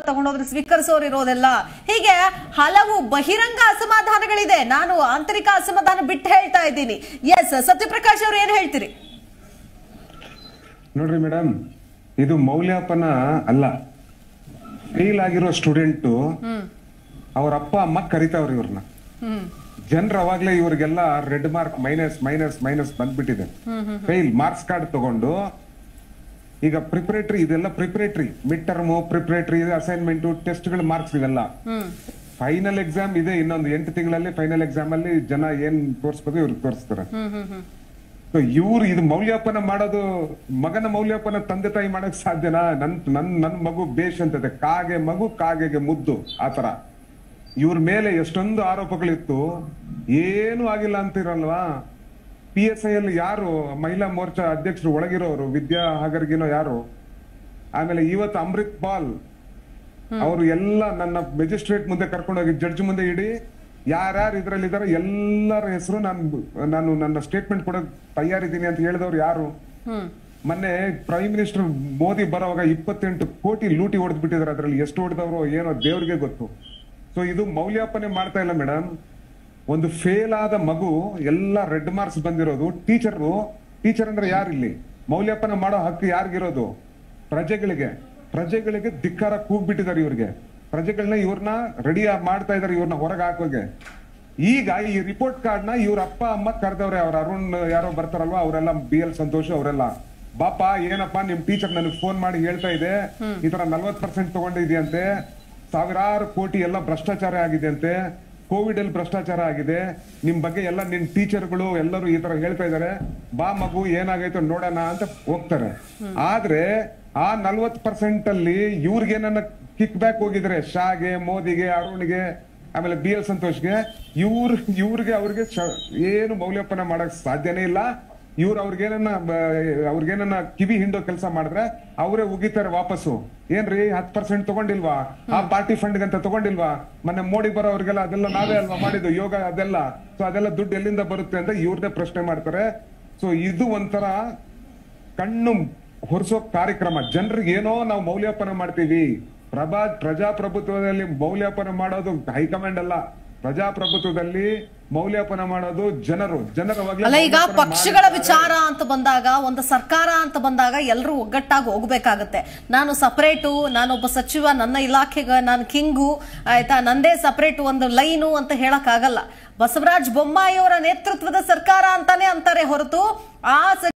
ತಗೊಂಡೋದ್ರೆ ಸ್ವೀಕರಿಸೋರು ಇರೋದೆಲ್ಲ ಹೀಗೆ ಹಲವು ಬಹಿರಂಗ ಅಸಮಾಧಾನಗಳಿದೆ ನಾನು ಆಂತರಿಕ ಅಸಮಾಧಾನ ಬಿಟ್ಟು ಹೇಳ್ತಾ ಇದ್ದೀನಿ ಎಸ್ ಸತ್ಯಪ್ರಕಾಶ್ ಅವ್ರು ಏನ್ ಹೇಳ್ತೀರಿ ನೋಡ್ರಿ ಮೇಡಮ್ ಇದು ಮೌಲ್ಯಾಪನ ಅಲ್ಲ ಫೇಲ್ ಆಗಿರೋ ಸ್ಟೂಡೆಂಟು ಅವ್ರ ಅಪ್ಪ ಅಮ್ಮ ಕರಿತಾವ್ರಿ ಇವ್ರನ್ನ ಹ್ಮ್ ಜನರು ಅವಾಗ್ಲೇ ಇವ್ರಿಗೆಲ್ಲ red mark minus minus minus ಬಂದ್ಬಿಟ್ಟಿದೆ ಫೇಲ್ ಮಾರ್ಕ್ಸ್ ಕಾರ್ಡ್ ತಗೊಂಡು ಈಗ ಪ್ರಿಪರೇಟರಿ ಇದೆಲ್ಲ preparatory mid term preparatory assignment ಟೆಸ್ಟ್ಗಳ ಮಾರ್ಕ್ಸ್ ಇವೆಲ್ಲ ಹ್ಮ್ ಫೈನಲ್ ಎಕ್ಸಾಮ್ ಇದೆ ಇನ್ನೊಂದು ಎಂಟು ತಿಂಗಳಲ್ಲಿ ಫೈನಲ್ ಎಕ್ಸಾಮ್ ಅಲ್ಲಿ ಜನ ಏನ್ ತೋರಿಸ್ಬೇಕು ಇವ್ರಿಗೆ ತೋರಿಸ್ತಾರೆ ಹ್ಮ್ ಹ್ಮ್ ಹ್ಮ್ ಸೊ ಇವ್ರು ಇದು ಮೌಲ್ಯಾಪನ ಮಾಡೋದು ಮಗನ ಮೌಲ್ಯಾಪನ ತಂದೆ ತಾಯಿ ಮಾಡಕ್ ಸಾಧ್ಯನಾ ನನ್ ನನ್ ನನ್ ಮಗು ಬೇಷ್ ಅಂತದೆ ಕಾಗೆ ಮಗು ಕಾಗೆಗೆ ಮುದ್ದು ಆತರ ಇವ್ರ ಮೇಲೆ ಎಷ್ಟೊಂದು ಆರೋಪಗಳಿತ್ತು ಏನು ಆಗಿಲ್ಲ ಅಂತಿರಲ್ವಾ ಪಿ ಎಸ್ ಐ ಅಲ್ಲಿ ಯಾರು ಮಹಿಳಾ ಮೋರ್ಚಾ ಅಧ್ಯಕ್ಷರು ಒಳಗಿರೋರು ವಿದ್ಯಾ ಹಾಗರ್ಗಿನೋ ಯಾರು ಆಮೇಲೆ ಇವತ್ತು ಅಮೃತ್ ಪಾಲ್ ಅವರು ಎಲ್ಲ ನನ್ನ ಮೆಜಿಸ್ಟ್ರೇಟ್ ಮುಂದೆ ಕರ್ಕೊಂಡೋಗಿ ಜಡ್ಜ್ ಮುಂದೆ ಇಡಿ ಯಾರ್ಯಾರು ಇದ್ರಲ್ಲಿ ಇದಾರೆ ಎಲ್ಲರ ಹೆಸರು ನಾನು ನಾನು ನನ್ನ ಸ್ಟೇಟ್ಮೆಂಟ್ ಕೊಡೋಕ್ ತಯಾರಿದ್ದೀನಿ ಅಂತ ಹೇಳಿದವ್ರು ಯಾರು ಹ್ಮ್ ಮೊನ್ನೆ ಪ್ರೈಮ್ ಮಿನಿಸ್ಟರ್ ಮೋದಿ ಬರೋವಾಗ ಇಪ್ಪತ್ತೆಂಟು ಕೋಟಿ ಲೂಟಿ ಹೊಡೆದ್ ಬಿಟ್ಟಿದ್ದಾರೆ ಅದ್ರಲ್ಲಿ ಎಷ್ಟು ಹೊಡೆದವರು ಏನೋ ದೇವ್ರಿಗೆ ಗೊತ್ತು ಸೊ ಇದು ಮೌಲ್ಯಾಪನೆ ಮಾಡ್ತಾ ಇಲ್ಲ ಮೇಡಮ್ ಒಂದು ಫೇಲ್ ಆದ ಮಗು ಎಲ್ಲ ರೆಡ್ ಮಾರ್ಕ್ಸ್ ಬಂದಿರೋದು ಟೀಚರ್ ಟೀಚರ್ ಅಂದ್ರೆ ಯಾರಿಲ್ಲಿ ಮೌಲ್ಯಾಪನ ಮಾಡೋ ಹಕ್ಕು ಯಾರಿಗಿರೋದು ಪ್ರಜೆಗಳಿಗೆ ಪ್ರಜೆಗಳಿಗೆ ಧಿಕ್ಕಾರ ಕೂಗ್ಬಿಟ್ಟಿದ್ದಾರೆ ಇವ್ರಿಗೆ ಪ್ರಜೆಗಳನ್ನ ಇವ್ರನ್ನ ರೆಡಿ ಮಾಡ್ತಾ ಇದಾರೆ ಇವ್ರನ್ನ ಹೊರಗೆ ಹಾಕೋಗೆ ಈಗ ಈ ರಿಪೋರ್ಟ್ ಕಾರ್ಡ್ ನ ಇವ್ರ ಅಪ್ಪ ಅಮ್ಮ ಕರೆದವ್ರೆ ಅವ್ರ ಅರುಣ್ ಯಾರೋ ಬರ್ತಾರಲ್ವಾ ಅವರೆಲ್ಲ ಬಿ ಎಲ್ ಸಂತೋಷ್ ಅವರೆಲ್ಲ ಬಾಪ ಏನಪ್ಪಾ ನಿಮ್ ಟೀಚರ್ ನನಗೆ ಫೋನ್ ಮಾಡಿ ಹೇಳ್ತಾ ಇದೆ ಈ ತರ ನಲ್ವತ್ ಪರ್ಸೆಂಟ್ ತಗೊಂಡಿದ್ಯಂತೆ ಸಾವಿರಾರು ಕೋಟಿ ಎಲ್ಲ ಭ್ರಷ್ಟಾಚಾರ ಆಗಿದೆ ಅಂತೆ ಕೋವಿಡ್ ಅಲ್ಲಿ ಭ್ರಷ್ಟಾಚಾರ ಆಗಿದೆ ನಿಮ್ ಬಗ್ಗೆ ಎಲ್ಲ ನಿನ್ ಟೀಚರ್ಗಳು ಎಲ್ಲರೂ ಈ ತರ ಹೇಳ್ತಾ ಇದಾರೆ ಬಾ ಮಗು ಏನಾಗೈತೋ ನೋಡೋಣ ಅಂತ ಹೋಗ್ತಾರೆ ಆದ್ರೆ ಆ ನಲ್ವತ್ ಪರ್ಸೆಂಟ್ ಅಲ್ಲಿ ಇವ್ರಿಗೇನನ್ನ ಕಿಕ್ ಬ್ಯಾಕ್ ಹೋಗಿದ್ರೆ ಶಾಗೆ ಮೋದಿಗೆ ಅರುಣ್ಗೆ ಆಮೇಲೆ ಬಿ ಎಲ್ ಸಂತೋಷ್ಗೆ ಇವ್ರ ಇವ್ರಿಗೆ ಅವ್ರಿಗೆ ಶ- ಏನು ಮೌಲ್ಯಪನ ಮಾಡಕ್ ಸಾಧ್ಯನೇ ಇಲ್ಲ ಇವ್ರು ಅವ್ರಿಗೇನನ್ನ ಬ- ಅವ್ರಿಗೇನನ್ನ ಕಿವಿ ಹಿಂಡೋ ಕೆಲಸ ಮಾಡಿದ್ರೆ ಅವರೇ ಉಗಿತಾರೆ ವಾಪಸ್ಸು ಏನ್ರಿ ಹತ್ ಪರ್ಸೆಂಟ್ ತಗೊಂಡಿಲ್ವಾ ಆ ಪಾರ್ಟಿ ಫಂಡ್ ಅಂತ ತಗೊಂಡಿಲ್ವಾ ಮೊನ್ನೆ ಮೋಡಿ ಬರೋ ಅವ್ರಿಗೆಲ್ಲ ಅದೆಲ್ಲ ನಾವೇ ಅಲ್ವಾ ಮಾಡಿದ್ದು ಯೋಗ ಅದೆಲ್ಲ ಸೊ ಅದೆಲ್ಲ ದುಡ್ಡು ಎಲ್ಲಿಂದ ಬರುತ್ತೆ ಅಂತ ಇವ್ರನ್ನೇ ಪ್ರಶ್ನೆ ಮಾಡ್ತಾರೆ ಸೊ ಇದು ಒಂಥರ ಕಣ್ಣು ಹೊರಿಸೋ ಕಾರ್ಯಕ್ರಮ ಜನರಿಗೆ ಏನೋ ನಾವು ಮೌಲ್ಯಾಪನ ಮಾಡ್ತೀವಿ ಪ್ರಭಾ ಪ್ರಜಾಪ್ರಭುತ್ವದಲ್ಲಿ ಮೌಲ್ಯಾಪನ ಮಾಡೋದು ಹೈಕಮಾಂಡ್ ಅಲ್ಲ ಪ್ರಜಾಪ್ರಭುತ್ವದಲ್ಲಿ ಮೌಲ್ಯಾಪನ ಮಾಡೋದು ಜನರು ಜನರವಾಗ್ಲೇ ಅಲ್ಲ ಈಗ ಮೌಲ್ಯಾಪನ ಪಕ್ಷಗಳ ಮಾಡಿದ್ದಾರೆ. ವಿಚಾರ ಅಂತ ಬಂದಾಗ ಒಂದು ಸರ್ಕಾರ ಅಂತ ಬಂದಾಗ ಎಲ್ಲರೂ ಒಗ್ಗಟ್ಟಾಗಿ ಹೋಗ್ಬೇಕಾಗತ್ತೆ ನಾನು ಸಪರೇಟು ನಾನೊಬ್ಬ ಸಚಿವ ನನ್ನ ಇಲಾಖೆಗೆ ನಾನು ಕಿಂಗು ಆಯ್ತಾ ನಂದೇ ಸಪರೇಟ್ ಒಂದು ಲೈನು ಅಂತ ಹೇಳಕ್ ಆಗಲ್ಲ ಬಸವರಾಜ ಬೊಮ್ಮಾಯಿ ಅವರ ನೇತೃತ್ವದ ಸರ್ಕಾರ ಅಂತಾನೆ ಅಂತಾರೆ ಹೊರತು ಆ